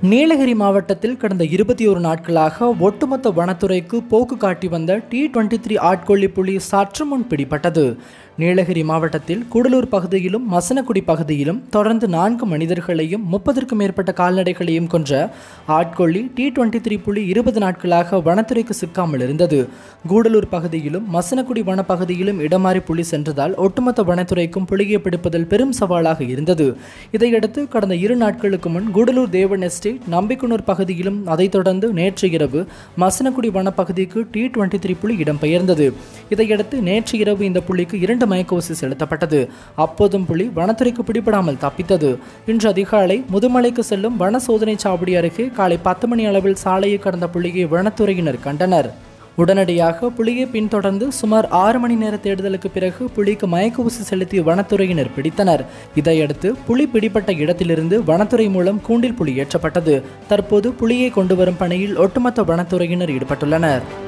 நீலகிரி மாவட்டத்தில் கடந்த இருபத்தி ஒரு நாட்களாக ஒட்டுமொத்த வனத்துறைக்கு போக்கு காட்டி வந்த டி டுவெண்ட்டி த்ரீ ஆட்கொல்லி புலி சற்று முன் பிடிபட்டது நீலகிரி மாவட்டத்தில் கூடலூர் பகுதியிலும் மசனக்குடி பகுதியிலும் தொடர்ந்து நான்கு மனிதர்களையும் முப்பதற்கும் மேற்பட்ட கால்நடைகளையும் கொன்ற ஆட்கொல்லி டி டுவெண்ட்டி த்ரீ புலி இருபது நாட்களாக வனத்துறைக்கு சிக்காமல் இருந்தது கூடலூர் பகுதியிலும் மசனக்குடி வனப்பகுதியிலும் இடமாறி புலி சென்றதால் ஒட்டுமொத்த வனத்துறைக்கும் புலியை பிடிப்பதில் பெரும் சவாலாக இருந்தது இதையடுத்து கடந்த இரு நாட்களுக்கு முன் கூடலூர் தேவன் எஸ்டேட் நம்பிக்குனூர் பகுதியிலும் அதைத் தொடர்ந்து நேற்று இரவு மசனக்குடி வனப்பகுதிக்கு டி டுவெண்ட்டி த்ரீ புலி இடம்பெயர்ந்தது இதையடுத்து நேற்று இரவு இந்த புலிக்கு இரண்டு மயக்க ஊசி செலுத்தப்பட்டது அப்போதும் புலி வனத்துறைக்கு பிடிபடாமல் தப்பித்தது இன்று அதிகாலை முதுமலைக்கு செல்லும் வன சோதனை சாவடி அருகே காலை பத்து மணி அளவில் சாலையை கடந்த புலியை வனத்துறையினர் கண்டனர் உடனடியாக புலியை பின்தொடர்ந்து சுமார் ஆறு மணி நேர தேடுதலுக்கு பிறகு புலிக்கு மயக்க ஊசி செலுத்திய வனத்துறையினர் பிடித்தனர் இதையடுத்து புலி பிடிப்பட்ட இடத்திலிருந்து வனத்துறை மூலம் கூண்டில் புலி ஏற்றப்பட்டது தற்போது புலியை கொண்டு வரும் பணியில் ஒட்டுமொத்த வனத்துறையினர் ஈடுபட்டுள்ளனர்